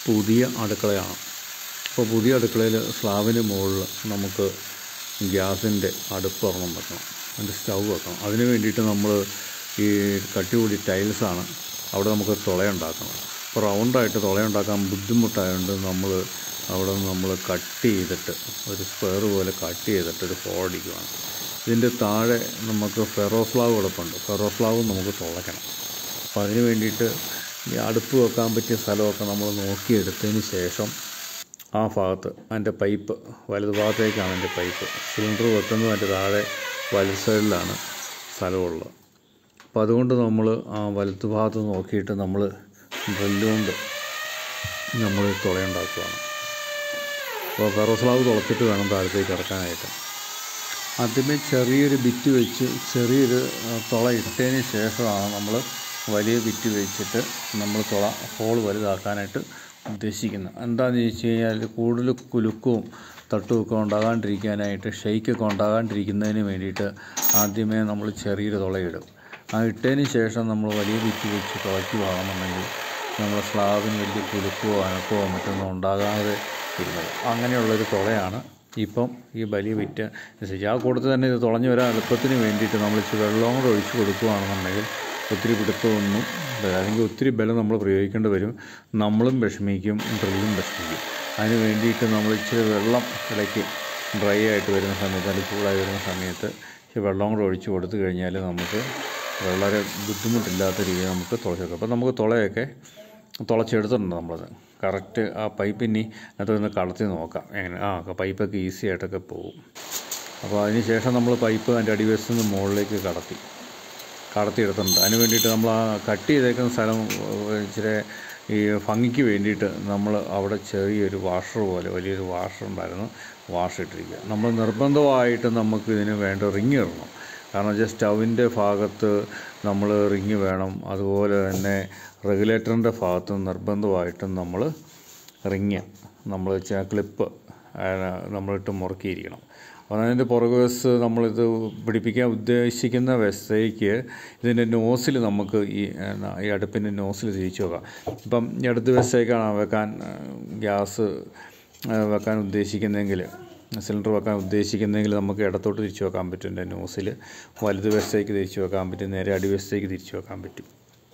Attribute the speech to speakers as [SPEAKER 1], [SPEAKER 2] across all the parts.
[SPEAKER 1] പുതിയ അടുക്കളയാണ് അപ്പോൾ പുതിയ അടുക്കളയിൽ സ്ലാബിന് മുകളിൽ നമുക്ക് ഗ്യാസിൻ്റെ അടുപ്പ് ഒരെണ്ണം വെക്കണം അതിൻ്റെ സ്റ്റൗ വെക്കണം അതിന് വേണ്ടിയിട്ട് നമ്മൾ ഈ കട്ടി കൂടി ടൈൽസാണ് അവിടെ നമുക്ക് തുളയുണ്ടാക്കണം അപ്പോൾ റൗണ്ടായിട്ട് തുളയുണ്ടാക്കാൻ ബുദ്ധിമുട്ടായതുകൊണ്ട് നമ്മൾ അവിടെ നിന്ന് നമ്മൾ കട്ട് ചെയ്തിട്ട് ഒരു സ്ക്വയർ പോലെ കട്ട് ചെയ്തിട്ട് ഒരു ഹോൾ അടിക്കുകയാണ് ഇതിൻ്റെ താഴെ നമുക്ക് ഫെറോസ്ലാവ് കിടപ്പുണ്ട് ഫെറോസ്ലാവ് നമുക്ക് തുളയ്ക്കണം അപ്പോൾ അതിന് വേണ്ടിയിട്ട് ഈ അടുപ്പ് വെക്കാൻ പറ്റിയ സ്ഥലമൊക്കെ നമ്മൾ നോക്കിയെടുത്തതിന് ശേഷം ആ ഭാഗത്ത് അതിൻ്റെ പൈപ്പ് വലതു ഭാഗത്തേക്കാണ് അതിൻ്റെ പൈപ്പ് സിലിണ്ടർ വെക്കുന്നത് അതിൻ്റെ താഴെ വലത് സൈഡിലാണ് സ്ഥലമുള്ളത് അപ്പോൾ അതുകൊണ്ട് നമ്മൾ ആ വലത്ത് ഭാഗത്ത് നോക്കിയിട്ട് നമ്മൾ ഡ്രില്ലുകൊണ്ട് നമ്മൾ തുളയുണ്ടാക്കുകയാണ് അപ്പോൾ ഫെറോസ്ലാവ് തുളച്ചിട്ട് വേണം താഴത്തേക്ക് ഇറക്കാനായിട്ട് ആദ്യമേ ചെറിയൊരു ബിറ്റ് വെച്ച് ചെറിയൊരു ആ, തുള ഇട്ടതിന് ശേഷമാണ് നമ്മൾ വലിയ ബിറ്റ് വെച്ചിട്ട് നമ്മൾ തുള ഹോൾ വലുതാക്കാനായിട്ട് ഉദ്ദേശിക്കുന്നത് എന്താണെന്ന് ചോദിച്ചു കഴിഞ്ഞാൽ കൂടുതൽ കുലുക്കവും തട്ടുമൊക്കെ ഉണ്ടാകാണ്ടിരിക്കാനായിട്ട് ഷെയ്ക്കൊക്കെ ഉണ്ടാകാണ്ടിരിക്കുന്നതിന് വേണ്ടിയിട്ട് ആദ്യമേ നമ്മൾ ചെറിയൊരു തുളയിടും ആ ഇട്ടതിന് ശേഷം നമ്മൾ വലിയ ബിറ്റ് വെച്ച് തുളയ്ക്കുകയാണെന്നുണ്ടെങ്കിൽ നമ്മുടെ സ്ലാബിന് വലിയ കുലുക്കമോ അനക്കമോ മറ്റൊന്നും ഉണ്ടാകാതെ ഇരുന്നത് അങ്ങനെയുള്ളൊരു തുളയാണ് ഇപ്പം ഈ വലിയ വിറ്റ് അനുസരിച്ച് ആ കൂട്ടത്തിൽ തന്നെ ഇത് തുളഞ്ഞു വരാൻ എളുപ്പത്തിന് വേണ്ടിയിട്ട് നമ്മൾ ഇച്ചിരി വെള്ളവും കൂടെ ഒഴിച്ച് കൊടുക്കുകയാണെന്നുണ്ടെങ്കിൽ ഒത്തിരി പിടുത്തമൊന്നും വരില്ല. അല്ലെങ്കിൽ ഒത്തിരി ബലം നമ്മൾ പ്രയോഗിക്കേണ്ടി വരും നമ്മളും വിഷമിക്കും ഡ്രില്ലും വിഷമിക്കും അതിന് വേണ്ടിയിട്ട് നമ്മൾ ഇച്ചിരി വെള്ളം ഇടയ്ക്ക് ഡ്രൈ ആയിട്ട് വരുന്ന സമയത്ത് അല്ലെങ്കിൽ ചൂടായി വരുന്ന സമയത്ത് ഇച്ചിരി വെള്ളം കൂടെ ഒഴിച്ച് കൊടുത്തു കഴിഞ്ഞാൽ നമുക്ക് വളരെ ബുദ്ധിമുട്ടില്ലാത്ത രീതിയിൽ നമുക്ക് തുളച്ചെടുക്കാം അപ്പോൾ നമുക്ക് തുളയൊക്കെ തുളച്ചെടുത്തിട്ടുണ്ട് നമ്മളത് കറക്റ്റ് ആ പൈപ്പ് ഇനി അതിനകത്ത് നിന്ന് കളത്തി നോക്കാം എങ്ങനെ ആ പൈപ്പൊക്കെ ഈസി ആയിട്ടൊക്കെ പോകും അപ്പോൾ അതിന് ശേഷം നമ്മൾ പൈപ്പ് അതിൻ്റെ അടിവശത്ത് നിന്ന് മുകളിലേക്ക് കടത്തി കടത്തിയെടുത്തിട്ടുണ്ട് അതിന് വേണ്ടിയിട്ട് നമ്മൾ ആ കട്ട് ചെയ്തേക്കുന്ന സ്ഥലം ഏഹ്, ഇച്ചിരി ഈ ഭംഗിക്ക് വേണ്ടിയിട്ട് നമ്മൾ അവിടെ ചെറിയൊരു വാഷർ പോലെ വലിയൊരു വാഷർ ഉണ്ടായിരുന്നു വാഷ് ഇട്ടിരിക്കുക നമ്മൾ നിർബന്ധമായിട്ട് നമുക്ക് ഇതിന് വേണ്ട റിങ് ഇടണം കാരണം വെച്ചാൽ സ്റ്റൗവിൻ്റെ ഭാഗത്ത് നമ്മൾ റിങ് വേണം അതുപോലെ തന്നെ റെഗുലേറ്ററിൻ്റെ ഭാഗത്ത് നിർബന്ധമായിട്ടും നമ്മൾ റിങ് നമ്മൾ വെച്ചാൽ ക്ലിപ്പ് നമ്മളിട്ട് മുറുക്കിയിരിക്കണം അപ്പോൾ അതിൻ്റെ പുറകു വശത്ത് നമ്മളിത് പിടിപ്പിക്കാൻ ഉദ്ദേശിക്കുന്ന വശത്തേക്ക് ഇതിൻ്റെ നോസിൽ നമുക്ക് ഈ എന്നാ, ഈ അടുപ്പിൻ്റെ നോസിൽ തിരിച്ചു വെക്കാം ഇപ്പം ഈ അടുത്ത വശത്തേക്കാണ് വെക്കാൻ ആ, ഗ്യാസ് ആ, വെക്കാൻ ഉദ്ദേശിക്കുന്നതെങ്കിൽ സിലിണ്ടർ വെക്കാൻ ഉദ്ദേശിക്കുന്നെങ്കിൽ നമുക്ക് ഇടത്തോട്ട് തിരിച്ചു വെക്കാൻ പറ്റും എൻ്റെ നോസിൽ വലത് വശത്തേക്ക് തിരിച്ചു വെക്കാൻ പറ്റും നേരെ അടിവശത്തേക്ക് തിരിച്ചു വെക്കാൻ പറ്റും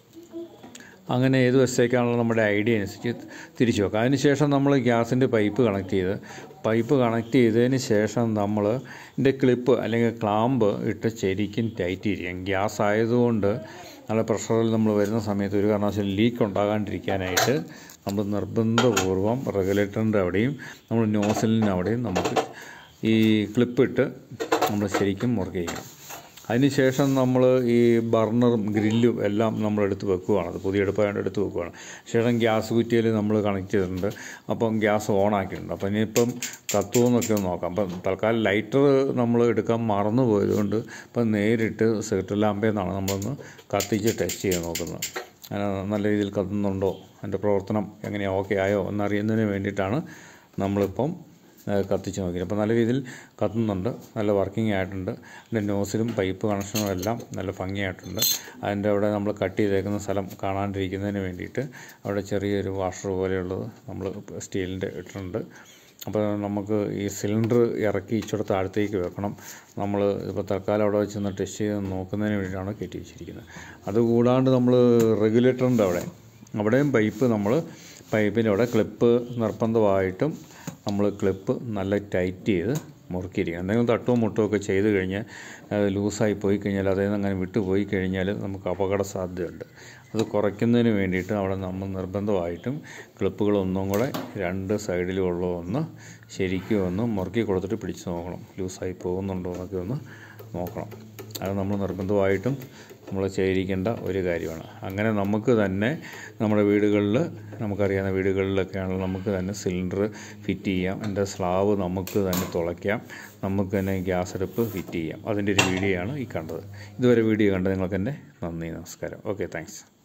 [SPEAKER 1] അങ്ങനെ ഏത് വശത്തേക്കാണല്ലോ നമ്മുടെ ഐഡിയ അനുസരിച്ച് തിരിച്ചു വെക്കാം അതിനുശേഷം നമ്മൾ ഗ്യാസിൻ്റെ പൈപ്പ് കണക്ട് ചെയ്ത് പൈപ്പ് കണക്ട് ചെയ്തതിന് ശേഷം നമ്മൾ ഇതിൻ്റെ ക്ലിപ്പ് അല്ലെങ്കിൽ ക്ലാമ്പ് ഇട്ട് ശരിക്കും ടൈറ്റ് ചെയ്യിരിക്കും ഗ്യാസ് ആയതുകൊണ്ട് നല്ല പ്രഷറിൽ നമ്മൾ വരുന്ന സമയത്ത് ഒരു കാരണവശാലും ലീക്ക് ഉണ്ടാകാണ്ടിരിക്കാനായിട്ട് നമ്മൾ നിർബന്ധപൂർവ്വം റെഗുലേറ്ററിൻ്റെ അവിടെയും നമ്മൾ നോസലിൻ്റെ അവിടെയും നമുക്ക് ഈ ക്ലിപ്പിട്ട് നമ്മൾ ശരിക്കും മുറുകെ ചെയ്യണം അതിനുശേഷം നമ്മൾ ഈ ബർണറും ഗ്രില്ലും എല്ലാം നമ്മൾ എടുത്ത് വെക്കുകയാണ് അത് പുതിയ അടുപ്പായതുകൊണ്ട് എടുത്ത് വെക്കുകയാണ് ശേഷം ഗ്യാസ് കുറ്റിയിൽ നമ്മൾ കണക്ട് ചെയ്തിട്ടുണ്ട് അപ്പം ഗ്യാസ് ഓൺ ആക്കിയിട്ടുണ്ട് അപ്പം ഇനിയിപ്പം കത്തുമെന്നൊക്കെ ഒന്ന് നോക്കാം അപ്പം തൽക്കാലം ലൈറ്റർ നമ്മൾ എടുക്കാൻ മറന്നു പോയതുകൊണ്ട് ഇപ്പം നേരിട്ട് സിഗരറ്റ് ലാമ്പയിൽ നിന്നാണ് നമ്മളൊന്ന് കത്തിച്ച് ടെസ്റ്റ് ചെയ്ത് നോക്കുന്നത് അങ്ങനെ നല്ല രീതിയിൽ കത്തുന്നുണ്ടോ അതിൻ്റെ പ്രവർത്തനം എങ്ങനെയാണ് ഓക്കെ ആയോ എന്നറിയുന്നതിന് വേണ്ടിയിട്ടാണ് നമ്മളിപ്പം ഏഹ് കത്തിച്ച് നോക്കി അപ്പോൾ നല്ല രീതിയിൽ കത്തുന്നുണ്ട് നല്ല വർക്കിംഗ് ആയിട്ടുണ്ട് അതിൻ്റെ നോസിലും പൈപ്പ് കണക്ഷനും എല്ലാം നല്ല ഭംഗിയായിട്ടുണ്ട് അതിൻ്റെ അവിടെ നമ്മൾ കട്ട് ചെയ്തേക്കുന്ന സ്ഥലം കാണാണ്ടിരിക്കുന്നതിന് വേണ്ടിയിട്ട് അവിടെ ചെറിയൊരു വാഷർ പോലെയുള്ളത് നമ്മൾ സ്റ്റീലിൻ്റെ ഇട്ടിട്ടുണ്ട് അപ്പോൾ നമുക്ക് ഈ സിലിണ്ടർ ഇറക്കി ഇച്ചിരി താഴത്തേക്ക് വെക്കണം നമ്മൾ ഇപ്പോൾ തൽക്കാലം അവിടെ വെച്ച് ഒന്ന് ടെസ്റ്റ് ചെയ്ത് നോക്കുന്നതിന് വേണ്ടിയിട്ടാണ് കയറ്റി വെച്ചിരിക്കുന്നത് അതുകൂടാണ്ട് നമ്മൾ റെഗുലേറ്ററിൻ്റെ അവിടെ അവിടെയും പൈപ്പ് നമ്മൾ പൈപ്പിൻ്റെ അവിടെ ക്ലിപ്പ് നിർബന്ധമായിട്ടും നമ്മൾ ക്ലിപ്പ് നല്ല ടൈറ്റ് ചെയ്ത് മുറുക്കിയിരിക്കണം എന്തെങ്കിലും തട്ടോ മുട്ടോ ഒക്കെ ചെയ്ത് കഴിഞ്ഞാൽ അത് ലൂസായി പോയി കഴിഞ്ഞാൽ അതിൽ നിന്ന് അങ്ങനെ വിട്ടു പോയി കഴിഞ്ഞാൽ നമുക്ക് അപകട സാധ്യതയുണ്ട് അത് കുറയ്ക്കുന്നതിന് വേണ്ടിയിട്ട് അവിടെ നമ്മൾ നിർബന്ധമായിട്ടും ക്ലിപ്പുകൾ ഒന്നും കൂടെ രണ്ട് സൈഡിലും ഉള്ള ഒന്ന് ശരിക്കും ഒന്ന് മുറുക്കി കൊടുത്തിട്ട് പിടിച്ച് നോക്കണം ലൂസായി പോകുന്നുണ്ടോ എന്നൊക്കെ ഒന്ന് നോക്കണം അത് നമ്മൾ നിർബന്ധമായിട്ടും നമ്മൾ ചെയ്തിരിക്കേണ്ട ഒരു കാര്യമാണ് അങ്ങനെ നമുക്ക് തന്നെ നമ്മുടെ വീടുകളിൽ നമുക്കറിയാവുന്ന വീടുകളിലൊക്കെയാണെങ്കിൽ നമുക്ക് തന്നെ സിലിണ്ടർ ഫിറ്റ് ചെയ്യാം എൻ്റെ സ്ലാവ് നമുക്ക് തന്നെ തുളയ്ക്കാം നമുക്ക് തന്നെ ഗ്യാസ് അടുപ്പ് ഫിറ്റ് ചെയ്യാം അതിൻ്റെ ഒരു വീഡിയോ ആണ് ഈ കണ്ടത് ഇതുവരെ വീഡിയോ കണ്ടത് നിങ്ങൾക്ക് എൻ്റെ നന്ദി നമസ്കാരം ഓക്കെ താങ്ക്സ്